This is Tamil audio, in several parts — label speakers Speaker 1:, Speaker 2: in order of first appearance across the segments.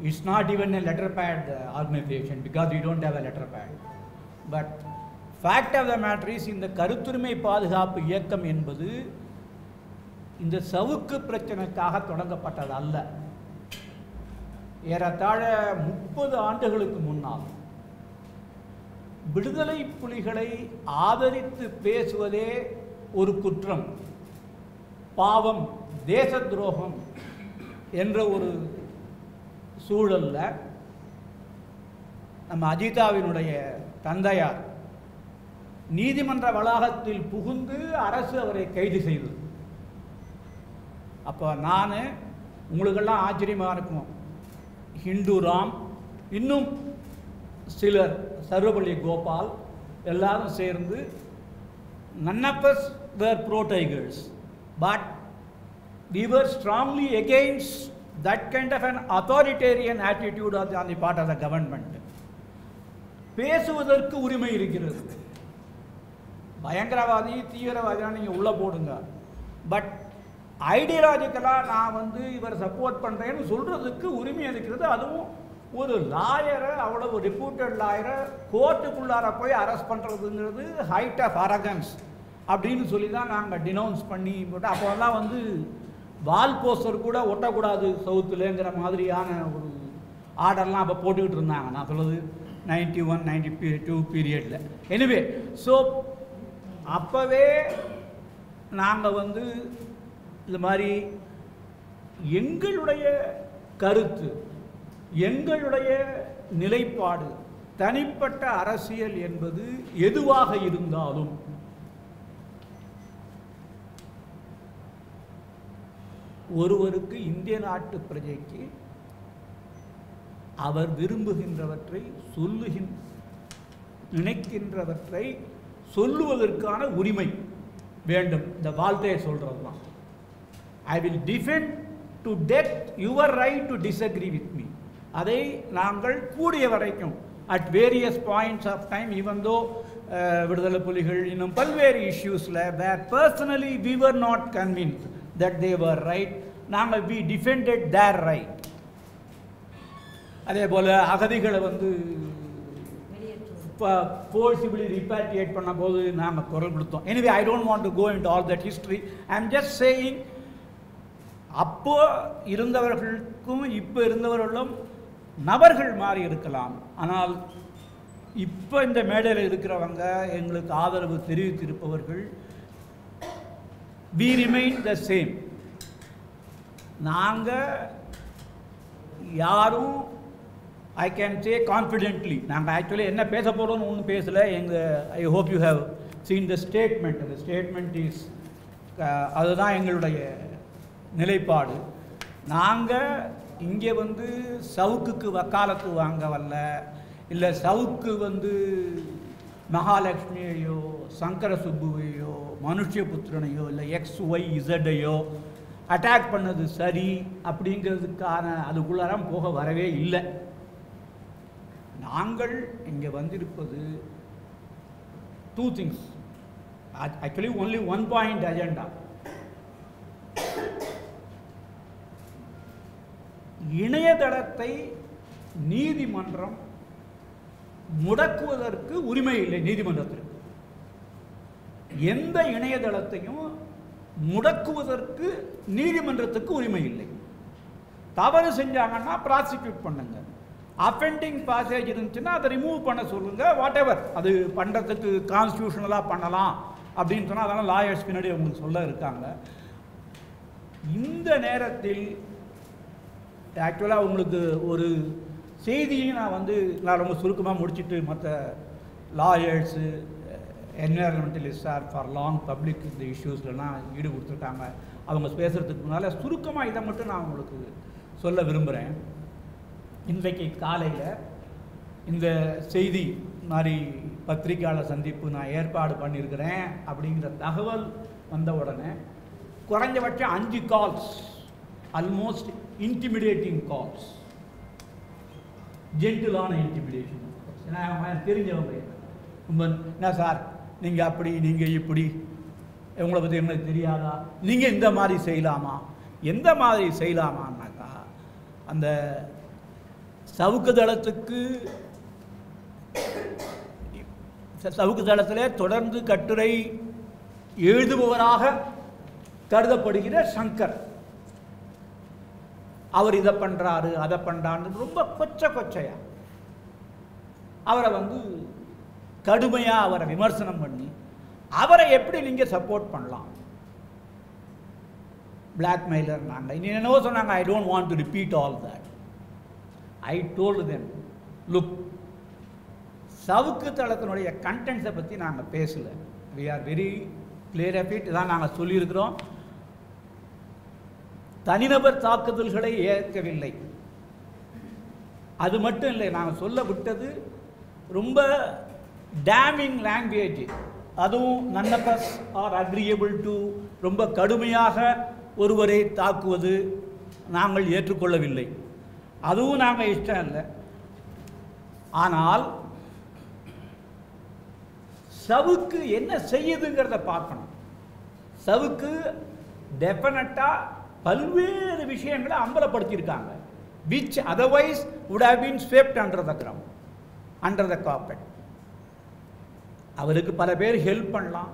Speaker 1: It's not even a letter pad uh, organization because we don't have a letter pad. But fact of the matter is இந்த கருத்துரிமை பாதுகாப்பு இயக்கம் என்பது இந்த சவுக்கு பிரச்சனைக்காக தொடங்கப்பட்டது அல்ல ஏறத்தாழ முப்பது ஆண்டுகளுக்கு முன்னால் விடுதலை புலிகளை ஆதரித்து பேசுவதே ஒரு குற்றம் பாவம் தேச துரோகம் என்ற ஒரு சூழல்ல நம்ம அஜிதாவினுடைய தந்தையார் நீதிமன்ற வளாகத்தில் புகுந்து அரசு அவரை கைது செய்தது அப்போ நான் உங்களுக்கெல்லாம் ஆச்சரியமாக இருக்கும் ஹிந்து ராம் இன்னும் சிலர் சர்வபள்ளி கோபால் எல்லாரும் சேர்ந்து none of us were pro tigers but we were strongly against that kind of an authoritarian attitude on the, on the part of the government பேசுவதற்கு உரிமை இருக்கிறது பயங்கரவாதி தீவிரவாதினா நீங்கள் உள்ளே போடுங்க பட் ஐடியாலஜிக்கலாக நான் வந்து இவர் சப்போர்ட் பண்ணுறேன்னு சொல்கிறதுக்கு உரிமை இருக்கிறது அதுவும் ஒரு லாயரை அவ்வளவு ரிப்பூட்டட் லாயரை கோர்ட்டுக்குள்ளார போய் அரெஸ்ட் பண்ணுறதுங்கிறது ஹைட் ஆஃப் அரகன்ஸ் அப்படின்னு சொல்லி தான் நாங்கள் டினவுன்ஸ் பண்ணி போட்டு அப்போல்லாம் வந்து வால் போஸ்டர் கூட ஒட்டக்கூடாது சவுத்துலேங்கிற மாதிரியான ஒரு ஆர்டர்லாம் அப்போ போட்டுக்கிட்டு இருந்தாங்க நான் சொல்லுது நைன்டி ஒன் நைன்டி டூ பீரியடில் எனிவே ஸோ அப்போவே நாங்கள் வந்து இது மாதிரி எங்களுடைய கருத்து எங்களுடைய நிலைப்பாடு தனிப்பட்ட அரசியல் என்பது எதுவாக இருந்தாலும் ஒருவருக்கு இந்திய நாட்டு பிரஜைக்கு அவர் விரும்புகின்றவற்றை சொல்லுகின் நினைக்கின்றவற்றை சொல்லுவதற்கான உரிமை வேண்டும் இந்த வார்த்தையை சொல்கிறது தான் I will defend to death your right to disagree with me அதை நாங்கள் கூடிய வரைக்கும் at various points of time even though விடுதலை புலிகள் இன்னும் பல்வேறு இஷ்யூஸில் where personally we were not convinced that they were right நாங்கள் வி டிஃபெண்டட் தேர் ரைட் அதே போல் அகதிகளை வந்து இப்போ ஃபோர்சிபிளி ரிப்பாட்ரியேட் பண்ண போது நாங்கள் குரல் கொடுத்தோம் anyway I don't want to go in all that history I am just saying அப்போ இருந்தவர்களுக்கும் இப்போ இருந்தவர்களும் நபர்கள் மாறி இருக்கலாம் ஆனால் இப்போ இந்த மேடையில் இருக்கிறவங்க எங்களுக்கு ஆதரவு தெரிவித்திருப்பவர்கள் வி ரிமைன் த சேம் நாங்கள் யாரும் ஐ கேன் சே கான்ஃபிடென்ட்லி நாங்கள் ஆக்சுவலி என்ன பேச போகிறோம்னு ஒன்றும் பேசலை எங்கள் I hope you have seen the statement அந்த ஸ்டேட்மெண்ட் இஸ் அதுதான் எங்களுடைய நிலைப்பாடு நாங்கள் இங்கே வந்து சவுக்குக்கு வக்காலத்து வாங்க வரல இல்லை சவுக்கு வந்து மகாலட்சுமியையோ சங்கர சுப்புவையோ மனுஷபுத்திரனையோ இல்லை எக்ஸ் ஒய் இசட்டையோ அட்டாக் பண்ணது சரி அப்படிங்கிறதுக்கான அதுக்குள்ளாரம் போக வரவே இல்லை நாங்கள் இங்கே வந்திருப்பது two things actually only one point agenda இணையதளத்தை நீதிமன்றம் முடக்குவதற்கு உரிமை இல்லை நீதிமன்றத்திற்கு எந்த இணையதளத்தையும் முடக்குவதற்கு நீதிமன்றத்துக்கு உரிமை இல்லை தவறு செஞ்சாங்கன்னா ப்ராசிக்யூட் பண்ணுங்க அஃபெண்டிங் பாசேஜ் இருந்துச்சுன்னா அதை ரிமூவ் பண்ண சொல்லுங்க வாட் எவர் அது பண்ணுறதுக்கு கான்ஸ்டியூஷனலாக பண்ணலாம் அப்படின்னு சொன்னால் அதெல்லாம் லாயர்ஸ் பின்னாடி உங்களுக்கு சொல்ல இருக்காங்க இந்த நேரத்தில் ஆக்சுவலாக உங்களுக்கு ஒரு செய்தியும் நான் வந்து நான் ரொம்ப சுருக்கமாக முடிச்சுட்டு மற்ற lawyers environmentalist are for long public இந்த இஷ்யூஸ்லாம் ஈடு கொடுத்துருக்காங்க அவங்க பேசுகிறதுக்கு முன்னால் சுருக்கமாக இதை மட்டும் நான் உங்களுக்கு சொல்ல விரும்புகிறேன் இன்றைக்கு காலையில் இந்த செய்தி மாதிரி பத்திரிக்கையாளர் சந்திப்பு நான் ஏற்பாடு பண்ணியிருக்கிறேன் அப்படிங்கிற தகவல் வந்த உடனே குறைஞ்சபட்சம் அஞ்சு கால்ஸ் ஆல்மோஸ்ட் இன்டிமிடேட்டிங் கால்ஸ் ஜென்டிலான இன்டிமிடேஷன் ஏன்னா அவங்க தெரிஞ்சவங்க ரொம்ப என்ன சார் நீங்கள் அப்படி நீங்கள் இப்படி உங்களை பற்றி எங்களுக்கு தெரியாதா நீங்கள் இந்த மாதிரி செய்யலாமா எந்த மாதிரி செய்யலாமான்னாக்கா அந்த சவுக்கு தளத்துக்கு சவுக்கு தளத்திலே தொடர்ந்து கட்டுரை எழுதுபவராக கருதப்படுகிற சங்கர் அவர் இதை பண்றாரு அதை பண்றான்னு ரொம்ப கொச்ச கொச்சையா அவரை வந்து கடுமையா அவரை விமர்சனம் பண்ணி அவரை எப்படி நீங்க சப்போர்ட் பண்ணலாம் பிளாக்மெயிலர் நாங்கள் இனி என்னவோ சொன்னாங்க I don't want to repeat all that I told them look Savukku தளத்தினுடைய கண்டென்ட்ஸை பற்றி நாங்கள் பேசல we are very clear of it இதான் நாங்கள் சொல்லியிருக்கிறோம் தனிநபர் தாக்குதல்களை ஏற்கவில்லை அது மட்டும் இல்லை நாங்கள் சொல்ல விட்டது ரொம்ப டேமிங் லாங்குவேஜ் அதுவும் none of us are agreeable to ரொம்ப கடுமையாக ஒருவரை தாக்குவது நாங்கள் ஏற்றுக்கொள்ளவில்லை அதுவும் நாங்கள் இஷ்டம் இல்லை ஆனால் சவுக்கு என்ன செய்யுதுங்கிறத பார்க்கணும் சவுக்கு டெஃபினட்டாக பல்வேறு விஷயங்களை அம்பலப்படுத்தியிருக்காங்க which otherwise would have been swept under the ground under the carpet அவருக்கு பல பேர் ஹெல்ப் பண்ணலாம்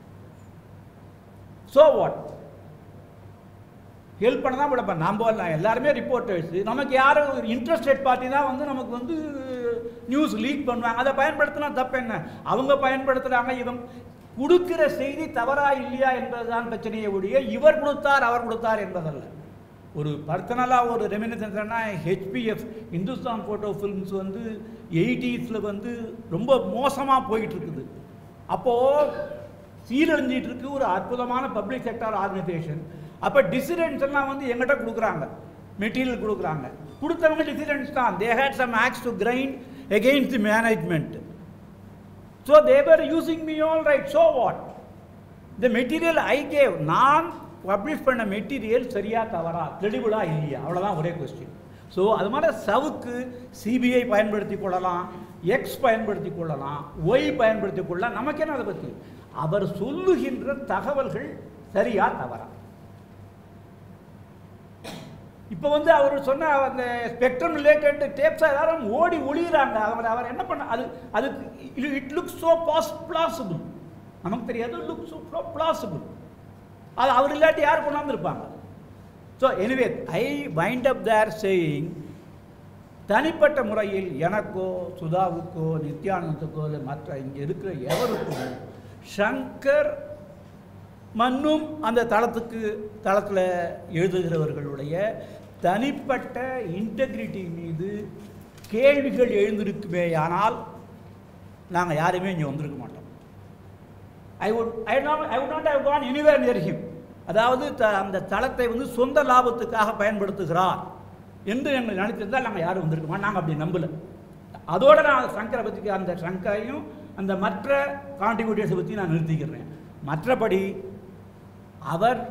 Speaker 1: ஸோ வாட் ஹெல்ப் பண்ண தான் விடப்ப நாம் எல்லாம் எல்லாருமே ரிப்போர்ட்டர்ஸ் நமக்கு யாரும் ஒரு இன்ட்ரெஸ்டட் பார்ட்டி தான் வந்து நமக்கு வந்து நியூஸ் லீக் பண்ணுவாங்க அதை பயன்படுத்தினா தப்பு என்ன அவங்க பயன்படுத்துகிறாங்க இவங்க கொடுக்கிற செய்தி தவறா இல்லையா என்பதுதான் பிரச்சனையை ஒழிய இவர் கொடுத்தார் அவர் கொடுத்தார் என்பதல்ல ஒரு பர்சனலாக ஒரு ரெமினிசன்ஸ்னா ஹெச்பிஎஃப் இந்துஸ்தான் ஃபோட்டோ ஃபிலிம்ஸ் வந்து எயிட்டிஸில் வந்து ரொம்ப மோசமாக போயிட்டு இருக்குது அப்போது சீரழிஞ்சிட்டு இருக்கு ஒரு அற்புதமான பப்ளிக் செக்டார் ஆர்கனைசேஷன் அப்போ டிசிடென்ட்ஸ் எல்லாம் வந்து எங்கிட்ட கொடுக்குறாங்க மெட்டீரியல் கொடுக்குறாங்க கொடுத்தவங்க டிசிடென்ட்ஸ் தான் they had some axe to grind against the management so they're using me all right so what the material I gave நான் பப்ளிஷ் பண்ண மெட்டீரியல் சரியா தவறா தெளிவுலா இல்லையா அவ்வளோதான் ஒரே கொஸ்டின் ஸோ அது மாதிரி சவுக்கு சிபிஐ பயன்படுத்தி கொள்ளலாம் எக்ஸ் பயன்படுத்தி கொள்ளலாம் ஒய் பயன்படுத்தி கொள்ளலாம் நமக்கு என்ன அதை பற்றி அவர் சொல்லுகின்ற தகவல்கள் சரியா தவறா இப்போ வந்து அவர் சொன்ன அந்த ஸ்பெக்ட்ரம் ரிலேட்டட் டேப்ஸ் எல்லாரும் ஓடி ஒளியிறாங்க அவர் அவர் என்ன பண்ண அது அது it look so pass plausible நமக்கு தெரியாது லுக் ஸோ பிளாசிபிள் அது அவர் இல்லாட்டி யார் கொண்டாந்து இருப்பாங்க so anyway I wind up there saying தனிப்பட்ட முறையில் எனக்கோ சுதாவுக்கோ நித்யானந்துக்கோ இல்லை மற்ற இங்கே இருக்கிற எவருக்கும் சங்கர் மன்னும் அந்த தளத்துக்கு தளத்தில் எழுதுகிறவர்களுடைய தனிப்பட்ட இன்டெகிரிட்டி மீது கேள்விகள் எழுந்திருக்குமே ஆனால் நாங்கள் யாருமே இங்கே வந்திருக்க மாட்டோம் I would I not I would not have gone anywhere near him அதாவது த அந்த தளத்தை வந்து சொந்த லாபத்துக்காக பயன்படுத்துகிறார் என்று எங்கள் நினைத்திருந்தால் நாங்கள் யாரும் வந்திருக்க மாட்டோம் நாங்கள் அப்படி நம்பல அதோட நான் சங்கரை பற்றி அந்த சங்கரையும் அந்த மற்ற கான்ட்ரிபியூட்டர்ஸை பற்றி நான் நிறுத்திக்கிறேன் மற்றபடி அவர்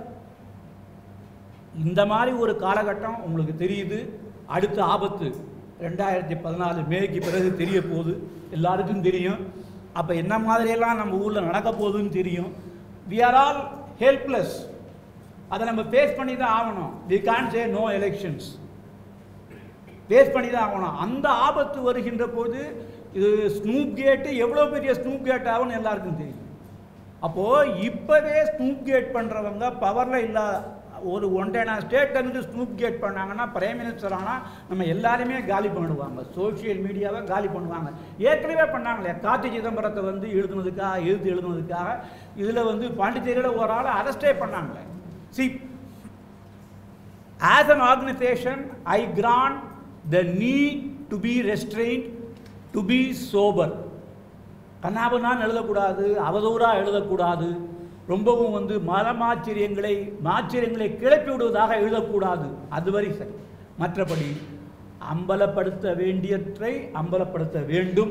Speaker 1: இந்த மாதிரி ஒரு காலகட்டம் உங்களுக்கு தெரியுது அடுத்த ஆபத்து ரெண்டாயிரத்தி பதினாலு மேக்கு பிறகு தெரிய போகுது எல்லாருக்கும் தெரியும் அப்போ என்ன மாதிரியெல்லாம் நம்ம ஊரில் நடக்க போகுதுன்னு தெரியும் வி ஆர் ஆல் ஹெல்ப்லெஸ் அதை நம்ம ஃபேஸ் பண்ணி தான் ஆகணும் we can say no elections face பண்ணி தான் ஆகணும் அந்த ஆபத்து வருகின்ற போது இது ஸ்னூப் கேட்டு எவ்வளோ பெரிய ஸ்னூப் கேட் ஆகும்னு எல்லாருக்கும் தெரியும் அப்போது இப்போவே ஸ்னூப் கேட் பண்ணுறவங்க பவரில் இல்ல ஒரு ஒன்றரை ஸ்டேட்ல இருந்து ஸ்னூப் கேட் பண்ணாங்கன்னா பிரைம் மினிஸ்டர் ஆனால் நம்ம எல்லாருமே காலி பண்ணிடுவாங்க சோஷியல் மீடியாவை காலி பண்ணுவாங்க ஏற்கனவே பண்ணாங்களே கார்த்தி சிதம்பரத்தை வந்து எழுதுனதுக்காக எழுத்து எழுதுனதுக்காக இதில் வந்து பாண்டிச்சேரியில் ஒரு ஆளை அரெஸ்டே பண்ணாங்களே சி As an organization, I grant the need to be restrained, to be sober. கண்ணாபனான் எழுதக்கூடாது அவதூறாக எழுதக்கூடாது ரொம்பவும் வந்து மலமாச்சரியங்களை மாச்சரியங்களை கிளப்பி விடுவதாக எழுதக்கூடாது அதுவரை சரி மற்றபடி அம்பலப்படுத்த வேண்டியற்றை அம்பலப்படுத்த வேண்டும்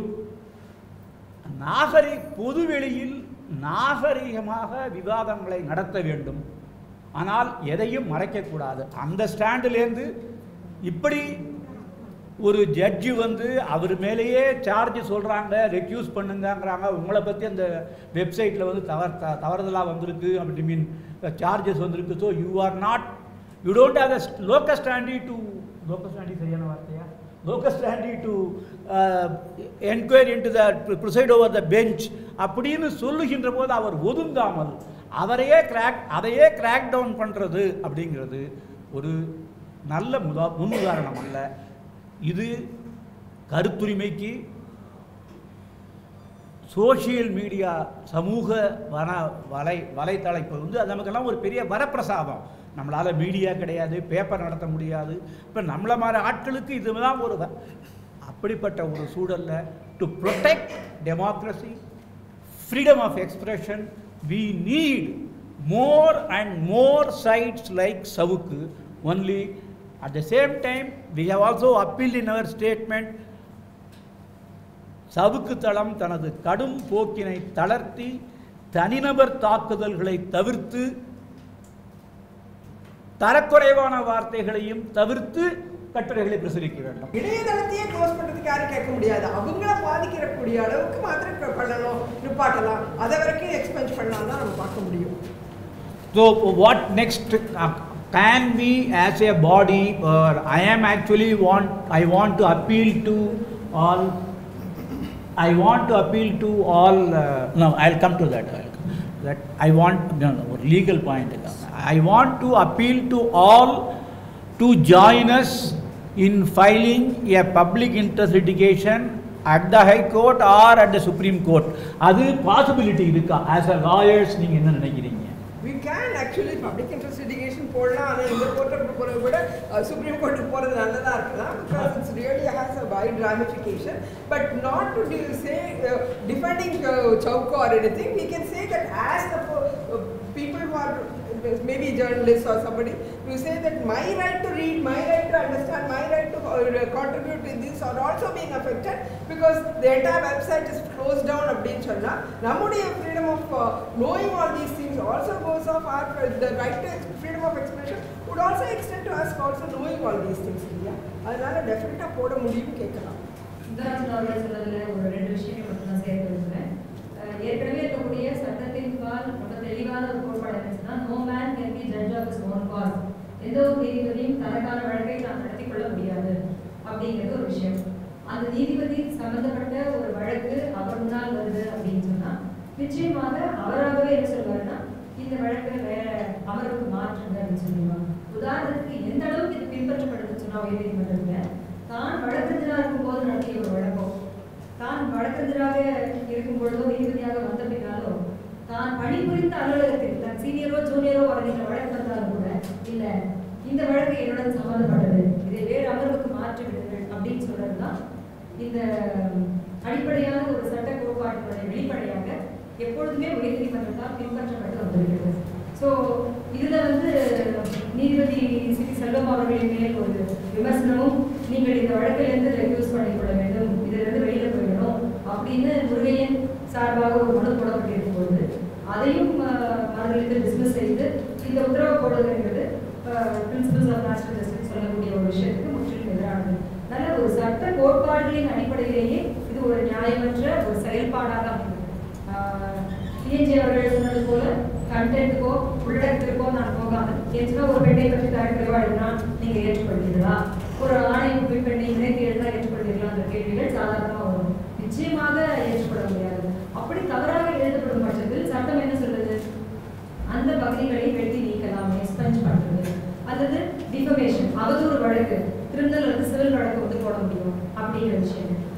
Speaker 1: நாகரி பொதுவெளியில் நாகரிகமாக விவாதங்களை நடத்த வேண்டும் ஆனால் எதையும் மறைக்கக்கூடாது அந்த ஸ்டாண்டிலேருந்து இப்படி ஒரு ஜட்ஜி வந்து அவர் மேலேயே சார்ஜ் சொல்கிறாங்க ரெக்யூஸ் பண்ணுங்கங்கிறாங்க உங்களை பற்றி அந்த வெப்சைட்டில் வந்து தவறு த தவறுதலாக வந்திருக்கு அப்படி மீன் சார்ஜஸ் வந்திருக்கு so you are not you don't have the locus standi to locus standi சரியான வார்த்தையா locus standi to enquiry into the preside over the bench அப்படின்னு சொல்லுகின்ற போது அவர் ஒதுங்காமல் அவரையே கிராக் அதையே கிராக் டவுன் பண்ணுறது அப்படிங்கிறது ஒரு நல்ல முதா முன்னுதாரணம் அல்ல இது கருத்துரிமைக்கு சோஷியல் மீடியா சமூக வன வலை வலைத்தளைப்பு வந்து அது நமக்கெல்லாம் ஒரு பெரிய வரப்பிரசாதம் நம்மளால் மீடியா கிடையாது பேப்பர் நடத்த முடியாது இப்போ நம்மளை மாதிரி ஆட்களுக்கு இதுதான் ஒரு வ- அப்படிப்பட்ட ஒரு சூழலில் to protect democracy freedom of expression we need more and more sites like savukku only at the same time we have also appealed in our statement Savukku தளம் தனது கடும் போக்கினை தளர்த்தி தனிநபர் தாக்குதல்களை தவிர்த்து தரக்குறைவான வார்த்தைகளையும் தவிர்த்து கட்டுரைகளை பிரசுரிக்க வேண்டும்
Speaker 2: இணையதளத்தையே க்ளோஸ் பண்றதுக்கு யாரும் கேட்க முடியாது அவங்கள பாதிக்கிறக்கூடிய அளவுக்கு மாத்திரம் க- பண்ணணும் நிப்பாட்டலாம் அதை வரைக்கும் எக்ஸ்பென்ஸ் பண்ணலாம் தான் நம்ம பார்க்க முடியும்
Speaker 1: So what next? Uh, can we, as a body, or I am actually want, I want to appeal to all. I want to appeal to all. Uh, no, I'll come to that. I'll come. That I want no, no legal point. I want to appeal to all to join us in filing a public interest litigation at the High Court or at the Supreme Court. அது பாசிபிலிட்டி இருக்கா ஆஸ் அ லாயர்ஸ் நீங்கள் என்ன நினைக்கிறீங்க
Speaker 2: we can actually public interest litigation போடலாம் ஆனால் இந்த கோர்ட்டை போகிறத விட சுப்ரீம் கோர்ட்டுக்கு போகிறது நல்லதாக இருக்கலாம் because it's really has a wide ramification but not to do, say uh, defending uh, Chowko or anything we can say that as the po- uh, people who are maybe journalists or somebody who say that my right to read my right to understand my right to uh, contribute in this are also being affected because the entire website is closed down அப்படின்னு சொன்னா நம்முடைய freedom of uh, knowing all these things also goes off our the right to ex- freedom of expression would also extend to us also knowing all these things இல்லையா அதனால டெஃபினட்டாக போட முடியும் கேட்கலாம்
Speaker 3: சித்தார்த் அவர்கள் சொன்னதுல ஒரு ரெண்டு விஷயங்கள் மட்டும் நான் சேர்த்து விரும்புகிறேன் அஹ் ஏற்கனவே இருக்கக்கூடிய சட்டத்தின் பால் ரொம்ப தெளிவான ஒரு கோட்பாடு இருந்துச்சுன்னா no man can be judge of his own cause எந்த ஒரு நீதிபதியும் தனக்கான வழக்கை தான் நடத்தி கொள்ள முடியாது அப்படிங்கிறது ஒரு விஷயம் அந்த நீதிபதி சம்பந்தப்பட்ட ஒரு வழக்கு அவர் முன்னால் வருது அப்படின்னு சொன்னா நிச்சயமாக அவராகவே என்ன சொல்வாருன்னா இந்த வழக்கை வேற அமர்வுக்கு மாற்றுங்க அப்படின்னு சொல்லிடுவாங்க உதாரணத்துக்கு எந்த அளவுக்கு இது பின்பற்றப்படுதுன்னு சொன்னா உயர்நீதிமன்றத்துல தான் வழக்கறிஞராக இருக்கும்போது நடத்திய ஒரு வழக்கம் தான் வழக்கறிஞராக இருக்கும் பொழுதோ நீதிபதியாக வந்த பின்னாலோ தான் பணிபுரிந்த அலுவலகத்தில் தன் சீனியரோ ஜூனியரோ வருகின்ற வழக்கு வந்தாலும் கூட இல்ல இந்த வழக்கு என்னுடன் சம்மந்தப்பட்டது இதை வேறு அமர்வுக்கு மாற்றி விடுங்கள் அப்படின்னு சொல்றதுதான் இந்த அடிப்படையான ஒரு சட்ட கோட்பாட்டினுடைய வெளிப்படையாக எப்பொழுதுமே உயர்நீதிமன்றத்தால் பின்பற்றப்பட்டு வந்திருக்கிறது ஸோ இதுல வந்து நீதிபதி சி செல்வம் அவர்களின் மேல் ஒரு விமர்சனமும் நீங்கள் இந்த வழக்கிலிருந்து ரெக்யூஸ் பண்ணிக்கொள்ள வேண்டும் இதிலிருந்து வெளியில போயிடணும் அப்படின்னு முருகையன் சார்பாக ஒரு மனு போடப்பட்டிருக்கும் பொழுது அதையும் அஹ், மறுதளித்து டிஸ்மிஸ் செய்து இந்த உத்தரவு போடுவதுங்கிறது பிரின்சிபல்ஸ் ஆஃப் நேஷனல் ஜஸ்டிஸ் சொல்லக்கூடிய ஒரு விஷயத்துக்கு முற்றிலும் எதிரானது நல்ல ஒரு சட்ட கோட்பாடுகளின் அடிப்படையிலேயே இது ஒரு நியாயமற்ற ஒரு செயல்பாடாக அமைந்தது டிஎன்ஜி அவர்கள் சொன்னது போல கண்டென்ட்டுக்கோ உள்ளடக்கத்திற்கோ நான் போகாமல் ஏற்கனவே ஒரு பெண்ணை பற்றி தரக்குறைவா எழுதினா நீங்க ஏற்றுக்கொள்வீர்களா ஒரு ஆணை பெண் பெண்ணை இணைத்து எழுதினா ஏற்றுக்கொள்வீர்களா அந்த கேள்விகள் சாதாரணமா வரும் நிச்சயமாக ஏற்றுக்கொள்ள முடியாது அப்படி தவறாக எழுதப்படும் பட்சத்தில் சட்டம் என்ன சொல்லுது அந்த பகுதிகளை வெட்டி நீக்கலாம் எக்ஸ்பென்ஸ் பண்றது அல்லது டிஃபமேஷன் அவதூறு வழக்கு கிரிமினல் அல்லது சிவில் வழக்கு வந்து போட முடியும் அப்படிங்கிற விஷயம்